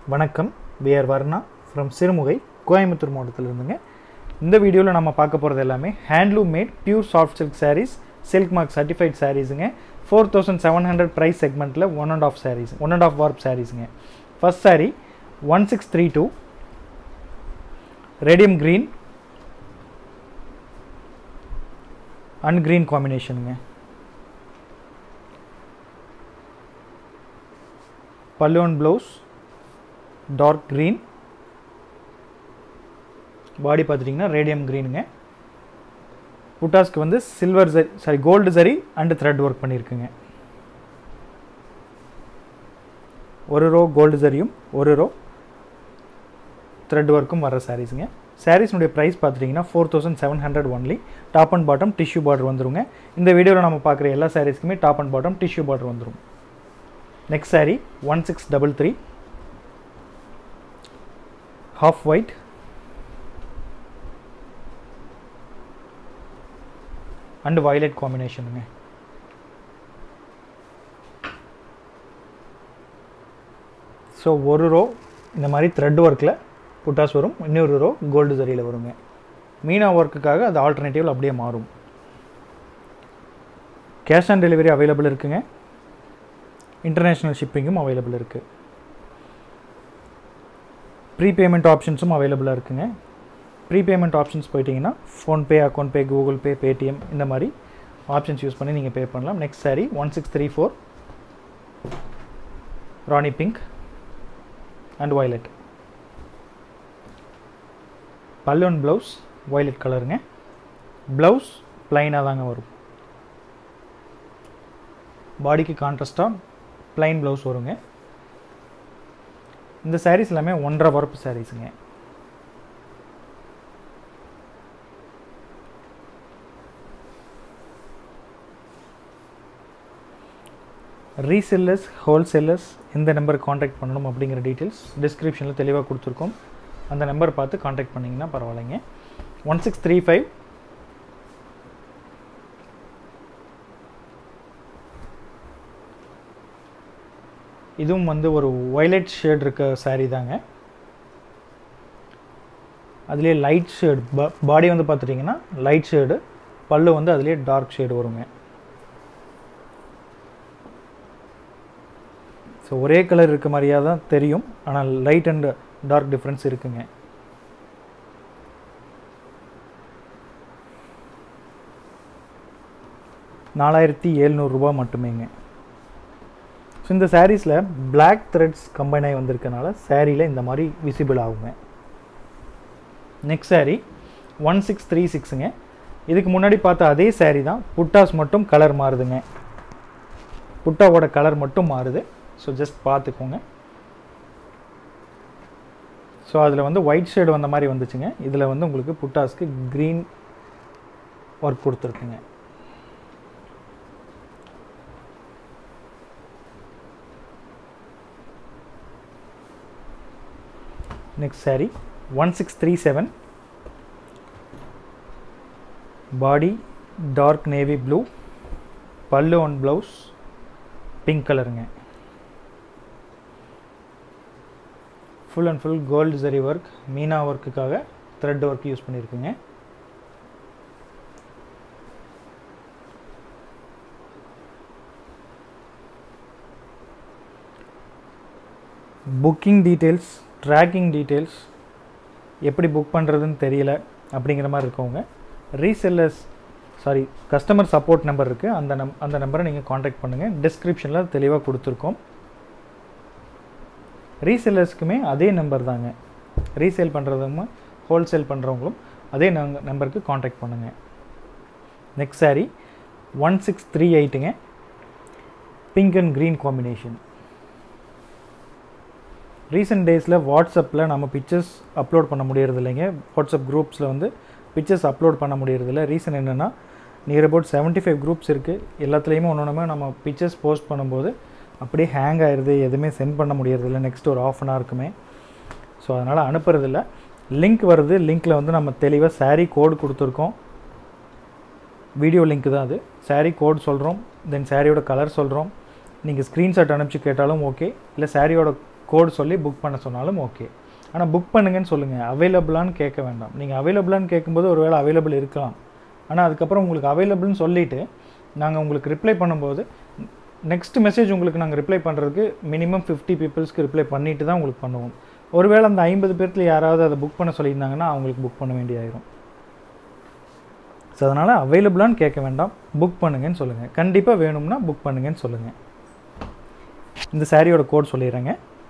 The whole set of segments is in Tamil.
வணக்கம் விஆர் வர்ணா ஃப்ரம் சிறுமுகை கோயம்புத்தூர் மாவட்டத்தில் இருந்துங்க இந்த வீடியோவில் நம்ம பார்க்க போகிறது எல்லாமே handloom made pure soft silk sarees silk mark certified சாரீஸுங்க four thousand seven hundred price செக்மெண்ட்டில் one and half sarees one and half warp சாரீஸுங்க first saree one six three two radium green and green காம்பினேஷனுங்க பல்லுவன் ப்ளவுஸ் டார்க் க்ரீன் பாடி பார்த்துட்டிங்கன்னா ரேடியம் க்ரீனுங்க புட்டாஸ்க்கு வந்து silver zari sorry gold zari and thread work பண்ணியிருக்குங்க ஒரு ரோ கோல்டு சரியும் ஒரு ரோ த்ரெட் ஒர்க்கும் வர சாரீஸுங்க சாரீஸ்னுடைய ப்ரைஸ் பார்த்துட்டிங்கன்னா four thousand seven hundred only top and bottom tissue border வந்துருங்க இந்த வீடியோவில் நம்ம பார்க்குற எல்லா சாரீஸ்க்குமே top and bottom tissue border வந்துடும் next saree one six double three half white and violet combinationங்க ஸோ ஒரு ரோ இந்த மாதிரி த்ரெட் ஒர்க்கில் புட்டாஸ் வரும் இன்னொரு ரோ கோல்டு சரியில் வருங்க மீனா ஒர்க்குக்காக அது ஆல்டர்னேட்டிவ் அப்படியே மாறும் கேஷ் ஆன் டெலிவரி அவைலபிள் இருக்குங்க இன்டர்நேஷ்னல் ஷிப்பிங்கும் அவைலபிள் இருக்குது ப்ரீபேமெண்ட் ஆப்ஷன்ஸும் அவைலபிளாக இருக்குங்க ப்ரீபேமெண்ட் ஆப்ஷன்ஸ் போயிட்டீங்கன்னா PhonePe account pay Google pay Paytm இந்த மாதிரி ஆப்ஷன்ஸ் யூஸ் பண்ணி நீங்கள் பே பண்ணலாம் next saree one six three four ராணி பிங்க் அண்ட் வயலட் பல்லுவன் ப்ளவுஸ் வயலட் கலருங்க ப்ளவுஸ் ப்ளைனாக தாங்க வரும் பாடிக்கு கான்ட்ராஸ்டாக ப்ளைன் ப்ளவுஸ் வருங்க இந்த சாரீஸ் எல்லாமே ஒன்றரை வரப்பு சாரீஸுங்க ரீசெல்லர்ஸ் ஹோல்சேலர்ஸ் எந்த நம்பருக்கு காண்டாக்ட் பண்ணணும் அப்படிங்கிற டீட்டெயில்ஸ் டிஸ்கிரிப்ஷனில் தெளிவாக கொடுத்துருக்கோம் அந்த நம்பர் பார்த்து காண்டாக்ட் பண்ணிங்கன்னா பரவாயில்லைங்க ஒன் சிக்ஸ் த்ரீ ஃபைவ் இதுவும் வந்து ஒரு ஒய்லட் ஷேட் இருக்க சாரீ தாங்க அதுலேயே லைட் ஷேடு பாடி வந்து பார்த்துட்டிங்கன்னா லைட் ஷேடு பல்லு வந்து அதுலேயே டார்க் ஷேடு வருங்க ஸோ ஒரே கலர் இருக்க மாதிரியாக தான் தெரியும் ஆனால் லைட் அண்ட் டார்க் டிஃப்ரென்ஸ் இருக்குங்க நாலாயிரத்தி எழுநூறுரூபா மட்டுமேங்க ஸோ இந்த சாரீஸில் பிளாக் த்ரெட்ஸ் கம்பைன் ஆகி வந்திருக்கனால சாரியில் இந்த மாதிரி விசிபிள் ஆகுங்க next saree one six three சிக்ஸுங்க இதுக்கு முன்னாடி பார்த்த அதே சாரீ தான் புட்டாஸ் மட்டும் கலர் மாறுதுங்க புட்டாவோட கலர் மட்டும் மாறுது ஸோ ஜஸ்ட் பார்த்துக்கோங்க ஸோ அதில் வந்து ஒயிட் ஷேடு வந்த மாதிரி வந்துச்சுங்க இதில் வந்து உங்களுக்கு புட்டாஸ்க்கு க்ரீன் ஒர்க் கொடுத்துருக்குங்க next saree 1637 body dark navy blue பல்லு ஒன் ப்ளவுஸ் பிங்க் கலருங்க full and full gold zari work மீனா ஒர்க்குக்காக த்ரெட் ஒர்க் யூஸ் பண்ணியிருக்குங்க புக்கிங் டீட்டெயில்ஸ் ட்ராக்கிங் டீட்டெயில்ஸ் எப்படி புக் பண்ணுறதுன்னு தெரியல அப்படிங்கிற மாதிரி இருக்கவங்க resellers sorry customer support number இருக்குது அந்த நம் அந்த நம்பரை நீங்கள் காண்டாக்ட் பண்ணுங்கள் டிஸ்கிரிப்ஷனில் தெளிவாக கொடுத்துருக்கோம் ரீசெல்லர்ஸ்க்குமே அதே நம்பர் தாங்க ரீசேல் பண்ணுறவங்க ஹோல்சேல் பண்ணுறவங்களும் அதே நம்பருக்கு காண்டாக்ட் பண்ணுங்கள் next saree one six three எயிட்டுங்க pink and green combination recent டேஸில் வாட்ஸ்அப்பில் நம்ம பிக்சர்ஸ் அப்லோட் பண்ண முடியறது இல்லைங்க வாட்ஸ்அப் குரூப்ஸில் வந்து பிக்சர்ஸ் அப்லோட் பண்ண முடியறதில்ல ரீசன் என்னென்னா near about seventy five groups இருக்குது எல்லாத்துலேயுமே ஒன்று ஒன்றுமே நம்ம பிக்சர்ஸ் போஸ்ட் பண்ணும்போது அப்படியே ஹேங் ஆயிடுது எதுவுமே சென்ட் பண்ண முடியறதில்ல நெக்ஸ்ட் ஒரு ஆஃப் அன் ஹவருக்குமே ஸோ அதனால் அனுப்புறதில்ல லிங்க் வருது லிங்க்கில் வந்து நம்ம தெளிவாக சாரீ கோடு கொடுத்துருக்கோம் வீடியோ லிங்க் தான் அது சாரீ கோட் சொல்கிறோம் தென் சாரியோட கலர் சொல்கிறோம் நீங்கள் ஸ்க்ரீன்ஷாட் அனுப்பிச்சு கேட்டாலும் ஓகே இல்லை சாரியோட கோட் சொல்லி புக் பண்ண சொன்னாலும் ஓகே ஆனால் புக் பண்ணுங்கன்னு சொல்லுங்கள் அவைலபிளான்னு கேட்க வேண்டாம் நீங்கள் அவைலபிளான்னு கேட்கும்போது ஒரு வேளை அவைலபிள் இருக்கலாம் ஆனால் அதுக்கப்புறம் உங்களுக்கு அவைலபிள்னு சொல்லிவிட்டு நாங்கள் உங்களுக்கு ரிப்ளை பண்ணும்போது நெக்ஸ்ட் மெசேஜ் உங்களுக்கு நாங்கள் ரிப்ளை பண்ணுறதுக்கு மினிமம் ஃபிஃப்டி பீப்புள்ஸ்க்கு ரிப்ளை பண்ணிட்டு தான் உங்களுக்கு பண்ணுவோம் ஒருவேளை அந்த ஐம்பது பேர்த்தில் யாராவது அதை புக் பண்ண சொல்லியிருந்தாங்கன்னா அவங்களுக்கு புக் பண்ண வேண்டியாயிரும் ஸோ அதனால் அவைலபிளான்னு கேட்க வேண்டாம் புக் பண்ணுங்கன்னு சொல்லுங்கள் கண்டிப்பாக வேணும்னா புக் பண்ணுங்கன்னு சொல்லுங்கள் இந்த சாரியோட கோட் சொல்லிடுறேங்க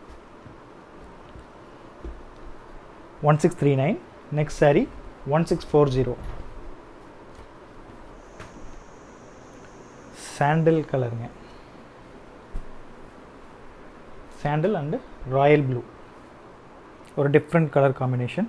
one six three nine next saree one six four zero sandal கலருங்க சாண்டில் அண்டு ராயல் ப்ளூ ஒரு டிஃப்ரெண்ட் கலர் காம்பினேஷன்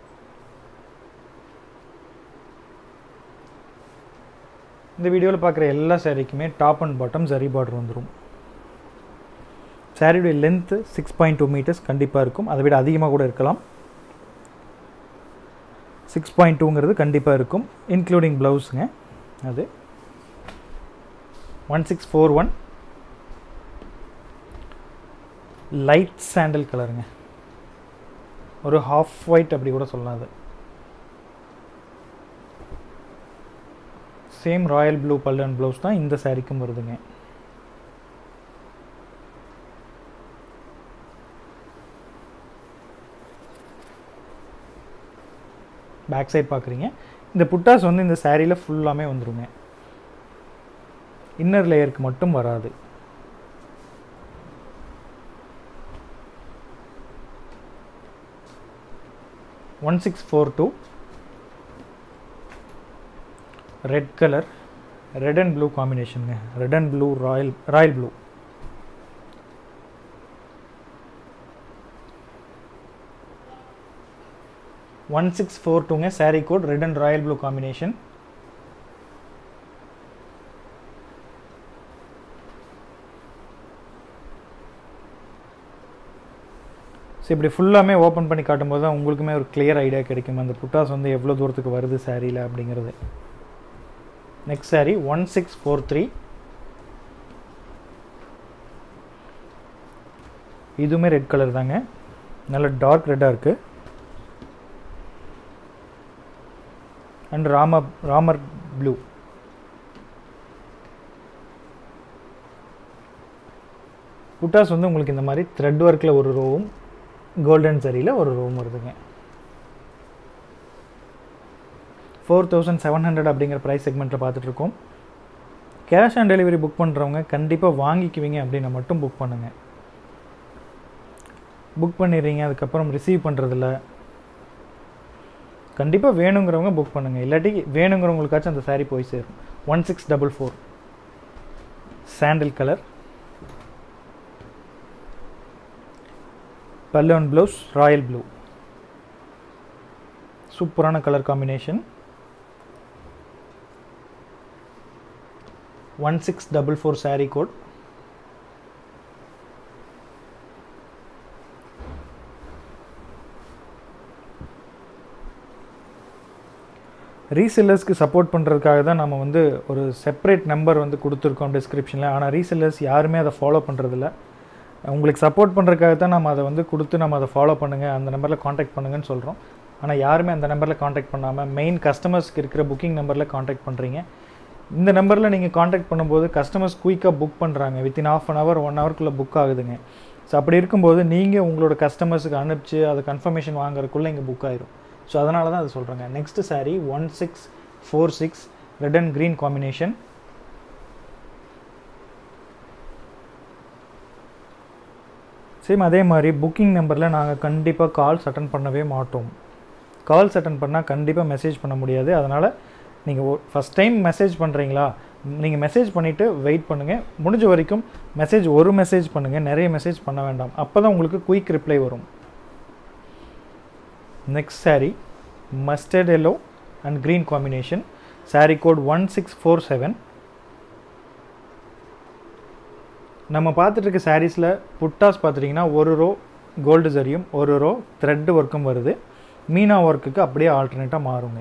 இந்த வீடியோவில் பார்க்குற எல்லா சாரீக்குமே top and bottom zari border வந்துடும் சாரியுடைய length six point two metres கண்டிப்பாக இருக்கும் அதை விட அதிகமாக கூட இருக்கலாம் சிக்ஸ் பாயிண்ட் டூங்கிறது கண்டிப்பாக இருக்கும் இன்க்ளூடிங் ப்ளவுஸுங்க அது one six four one light sandal கலருங்க ஒரு ஹாஃப் ஒயிட் அப்படி கூட சொல்லலாம் அது சேம் ராயல் ப்ளூ பல்லு அண்ட் ப்ளவுஸ் தான் இந்த சாரீக்கும் வருதுங்க பேக் சைட் பார்க்குறீங்க இந்த புட்டாஸ் வந்து இந்த சாரியில் ஃபுல்லாமே வந்துருங்க இன்னர் லேயருக்கு மட்டும் வராது one six four two red colour red and blue காம்பினேஷனுங்க red and blue royal royal blue one six four டூங்க saree code red and royal blue combination so இப்படி ஃபுல்லாமே ஓப்பன் பண்ணி காட்டும்போது தான் உங்களுக்குமே ஒரு கிளியர் ஐடியா கிடைக்கும் அந்த புட்டாஸ் வந்து எவ்வளோ தூரத்துக்கு வருது சாரியில் அப்படிங்கிறது next saree one six four three இதுவுமே ரெட் கலர் தாங்க நல்ல டார்க் ரெட்டாக இருக்குது அண்ட் ராம ராமர் ப்ளூ புட்டாஸ் வந்து உங்களுக்கு இந்த மாதிரி த்ரெட் ஒர்க்கில் ஒரு ரோவும் கோல்டன் சரியில் ஒரு ரூம் வருதுங்க ஃபோர் தௌசண்ட் செவன் ஹண்ட்ரட் அப்படிங்கிற ப்ரைஸ் செக்மெண்ட்டில் பார்த்துட்ருக்கோம் கேஷ் ஆன் டெலிவரி புக் பண்ணுறவங்க கண்டிப்பாக வாங்கிக்குவீங்க அப்படின்னா மட்டும் புக் பண்ணுங்கள் புக் பண்ணிடுறீங்க அதுக்கப்புறம் ரிசீவ் பண்ணுறதில்ல கண்டிப்பாக வேணுங்கிறவங்க புக் பண்ணுங்கள் இல்லாட்டி வேணுங்கிறவங்களுக்காச்சும் அந்த சாரீ போய் சேரும் one six double four sandal colour பல்லு அண்ட் ப்ளவுஸ் ராயல் ப்ளூ சூப்பரான colour combination one six double four saree code ரீசெல்லர்ஸ்க்கு சப்போர்ட் பண்ணுறதுக்காக தான் நம்ம வந்து ஒரு செப்பரேட் நம்பர் வந்து கொடுத்துருக்கோம் டிஸ்கிரிப்ஷனில் ஆனால் ரீசெல்லர்ஸ் யாருமே அதை ஃபாலோ பண்ணுறதில்ல உங்களுக்கு சப்போர்ட் பண்ணுறதுக்காக தான் நம்ம அதை வந்து கொடுத்து நம்ம அதை ஃபாலோ பண்ணுங்கள் அந்த நம்பரில் காண்டாக்ட் பண்ணுங்கன்னு சொல்கிறோம் ஆனால் யாருமே அந்த நம்பரில் காண்டாக்ட் பண்ணாமல் மெயின் கஸ்டமர்ஸ்க்கு இருக்கிற புக்கிங் நம்பரில் காண்டாக்ட் பண்ணுறீங்க இந்த நம்பரில் நீங்கள் காண்டாக்ட் பண்ணும்போது கஸ்டமர்ஸ் குயிக்காக புக் பண்ணுறாங்க within half an hour one ஹவர்க்குள்ளே புக் ஆகுதுங்க ஸோ அப்படி இருக்கும்போது நீங்கள் உங்களோட கஸ்டமர்ஸுக்கு அனுப்பிச்சு அதை கன்ஃபர்மேஷன் வாங்குறதுக்குள்ளே இங்கே புக் ஆயிரும் ஸோ அதனால தான் அது சொல்கிறேங்க next saree one six four six red and green combination same அதே மாதிரி புக்கிங் நம்பரில் நாங்கள் கண்டிப்பாக கால்ஸ் அட்டன் பண்ணவே மாட்டோம் கால்ஸ் அட்டன் பண்ணால் கண்டிப்பாக மெசேஜ் பண்ண முடியாது அதனால் நீங்கள் ஃபஸ்ட் டைம் மெசேஜ் பண்ணுறீங்களா நீங்கள் மெசேஜ் பண்ணிவிட்டு வெயிட் பண்ணுங்கள் முடிஞ்ச வரைக்கும் மெசேஜ் ஒரு மெசேஜ் பண்ணுங்கள் நிறைய மெசேஜ் பண்ண வேண்டாம் அப்போ தான் உங்களுக்கு குயிக் ரிப்ளை வரும் next saree mustard yellow and green combination saree code one six four seven நம்ம பார்த்துட்டு இருக்க சாரீஸில் புட்டாஸ் பார்த்துட்டிங்கன்னா ஒரு ரோ கோல்டு சரியும் ஒரு ரோ த்ரெட் ஒர்க்கும் வருது மீனா ஒர்க்குக்கு அப்படியே ஆல்டர்னேட்டாக மாறுங்க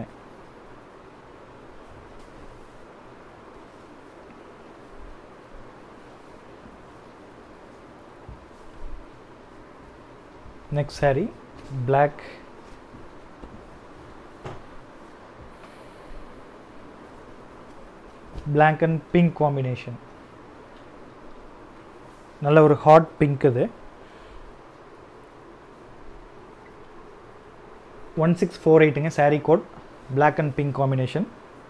next saree black black and pink combination நல்ல ஒரு ஹாட் பிங்க் இது ஒன் சிக்ஸ் ஃபோர் எயிட்டுங்க saree code black and pink combination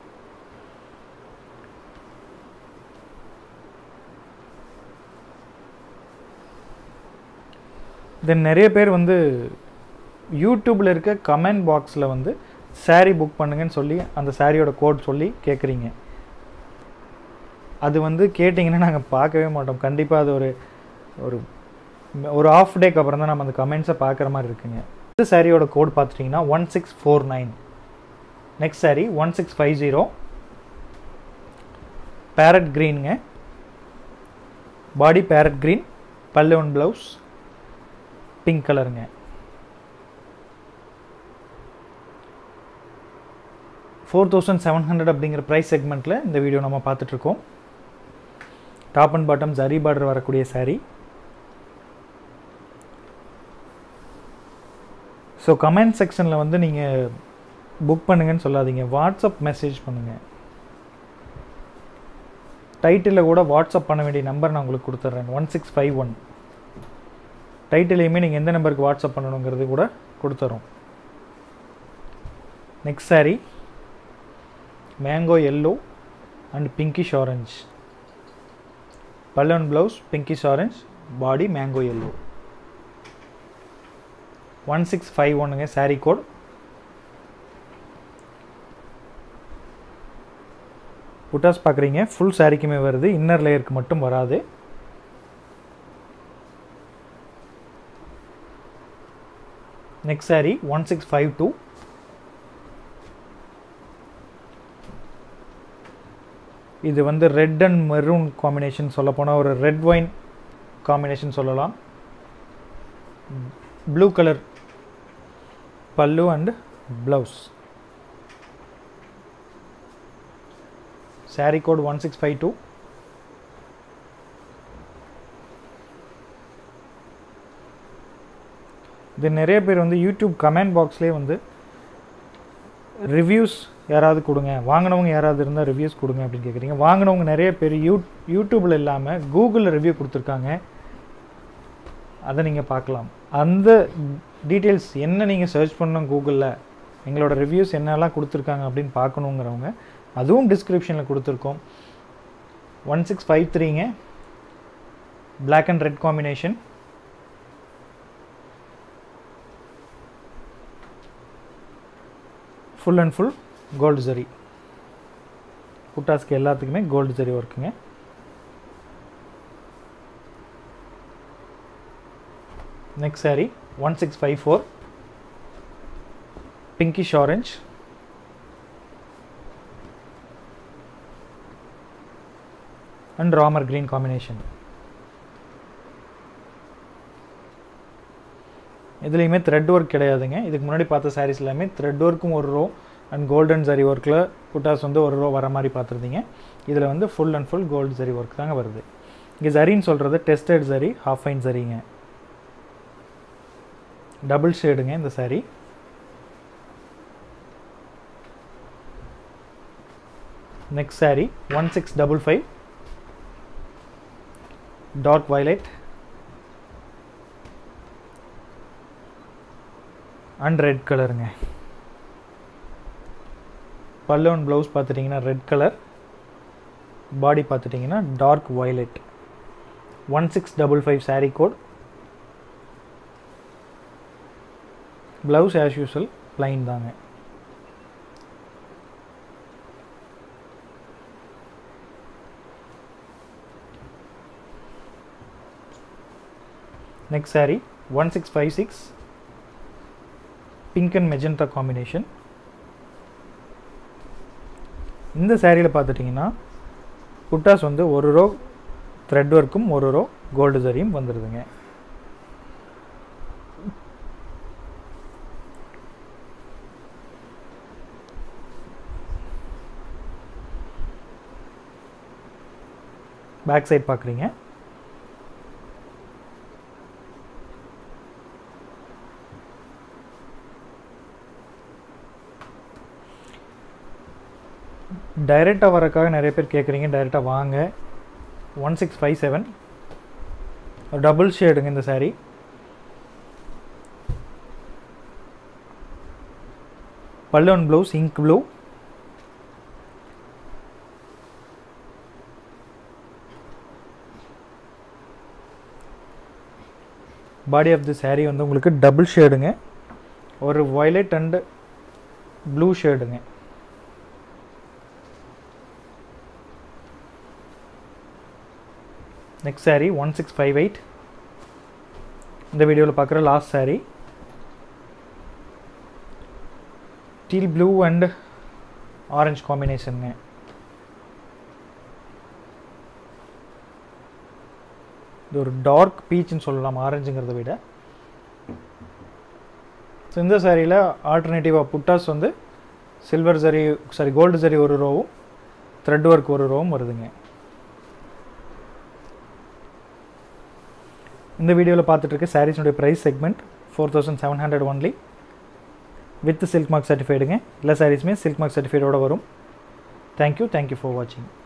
then நிறைய பேர் வந்து யூடியூப்பில் இருக்க கமெண்ட் பாக்ஸில் வந்து saree புக் பண்ணுங்கன்னு சொல்லி அந்த சாரியோட கோட் சொல்லி கேட்குறீங்க அது வந்து கேட்டிங்கன்னா நாங்கள் பார்க்கவே மாட்டோம் கண்டிப்பாக அது ஒரு ஒரு ஒரு ஆஃப் டேக்கு அப்புறம் தான் நம்ம அந்த கமெண்ட்ஸை பார்க்குற மாதிரி இருக்குங்க இந்த சாரியோட கோட் பார்த்துட்டிங்கன்னா one six four nine next saree one six five zero parrot க்ரீனுங்க பாடி பேரட் க்ரீன் பல்லு ஒன் ப்ளவுஸ் பிங்க் கலருங்க ஃபோர் தௌசண்ட் செவன் ஹண்ட்ரட் அப்படிங்கிற ப்ரைஸ் செக்மெண்ட்டில் இந்த வீடியோ நம்ம பார்த்துட்ருக்கோம் top and bottom zari border வரக்கூடிய saree ஸோ கமெண்ட் செக்ஷனில் வந்து நீங்கள் புக் பண்ணுங்கன்னு சொல்லாதீங்க வாட்ஸ்அப் மெசேஜ் பண்ணுங்கள் டைட்டிலில் கூட வாட்ஸ்அப் பண்ண வேண்டிய நம்பர் நான் உங்களுக்கு கொடுத்துட்றேன் ஒன் சிக்ஸ் ஃபைவ் ஒன் டைட்டிலையுமே நீங்கள் எந்த நம்பருக்கு வாட்ஸ்அப் பண்ணணுங்கிறது கூட கொடுத்துறோம் next saree mango yellow and pinkish orange பல்லன் blouse pinkish orange body mango yellow one six five ஒன்னுங்க சாரீ கோட் புட்டாஸ் பார்க்குறீங்க ஃபுல் சாரிக்குமே வருது இன்னர் லேயருக்கு மட்டும் வராது next saree one six five two இது வந்து ரெட் அண்ட் மெரூன் காம்பினேஷன் சொல்ல போனால் ஒரு ரெட் ஒயின் காம்பினேஷன் சொல்லலாம் ப்ளூ கலர் பல்லு and blouse sari code one six five two இது நிறைய பேர் வந்து யூடியூப் கமெண்ட் பாக்ஸ்லேயே வந்து ரிவ்யூஸ் யாராவது கொடுங்க வாங்கினவங்க யாராவது இருந்தால் ரிவ்யூஸ் கொடுங்க அப்படின்னு கேட்குறீங்க வாங்கினவங்க நிறைய பேர் யூ யூடியூப்பில் இல்லாமல் கூகுளில் ரிவ்யூ கொடுத்துருக்காங்க அதை நீங்கள் பார்க்கலாம் அந்த டீட்டெயில்ஸ் என்ன நீங்கள் சர்ச் பண்ணணும் கூகுளில் எங்களோட ரிவ்யூஸ் என்னெல்லாம் கொடுத்துருக்காங்க அப்படின்னு பார்க்கணுங்கிறவங்க அதுவும் டிஸ்கிரிப்ஷனில் கொடுத்துருக்கோம் ஒன் சிக்ஸ் ஃபைவ் த்ரீங்க black and red combination full and full gold zari புட்டாஸ்க்கு எல்லாத்துக்குமே கோல்டு ஜரி ஒர்க்குங்க next saree one six five four pinkish orange and ராமர் கிரீன் காம்பினேஷன் இதுலேயுமே த்ரெட் ஒர்க் கிடையாதுங்க இதுக்கு முன்னாடி பார்த்த சாரீஸ் எல்லாமே த்ரெட் ஒர்க்கும் ஒரு ரோ அண்ட் கோல்டன் சரி ஒர்க்கில் புட்டாஸ் வந்து ஒரு ரோ வர மாதிரி பார்த்துருந்தீங்க இதில் வந்து full and full gold zari work தாங்க வருது இங்கே சரின்னு சொல்கிறது டெஸ்டட் சரி ஹாஃப் ஃபைன் சரிங்க டபுள் ஷேடுங்க இந்த saree next saree one six double five dark violet and red கலருங்க பல்லுவன் ப்ளவுஸ் பார்த்துட்டிங்கன்னா ரெட் கலர் பாடி பார்த்துட்டிங்கன்னா dark violet one six double five saree code blouse as usual plain தாங்க next saree one six five six pink and magenta combination இந்த சேரீயில் பார்த்துட்டிங்கன்னா புட்டாஸ் வந்து ஒரு ரோ த்ரெட் ஒர்க்கும் ஒரு ரோ கோல்டு சரியும் வந்துடுதுங்க பேக் சைட் பார்க்குறீங்க டைரெக்டாக வரக்காக நிறைய பேர் கேட்குறீங்க டைரெக்டாக வாங்க one six five seven double ஷேடுங்க இந்த saree பல்லுவன் blouse ink blue body of the saree வந்து உங்களுக்கு டபுள் ஷேடுங்க ஒரு வயலட் அண்டு ப்ளூ ஷேடுங்க next saree one six five eight இந்த வீடியோவில் பார்க்குற last saree teal blue and orange காம்பினேஷனுங்க இது ஒரு டார்க் பீச்னு சொல்லலாம் ஆரஞ்சுங்கிறத விட ஸோ இந்த சாரியில் ஆல்டர்னேட்டிவாக புட்டாஸ் வந்து சில்வர் சரி சாரி கோல்டு சரி ஒரு ரோவும் த்ரெட் ஒர்க் ஒரு ரோவும் வருதுங்க இந்த வீடியோவில் பார்த்துட்டு இருக்க சாரீஸுடைய price segment four thousand seven hundred only with silk mark சர்டிஃபைடுங்க எல்லா சாரீஸுமே சில்க் மார்க் சர்டிஃபைடோட வரும் தேங்க்யூ தேங்க்யூ ஃபார் வாட்சிங்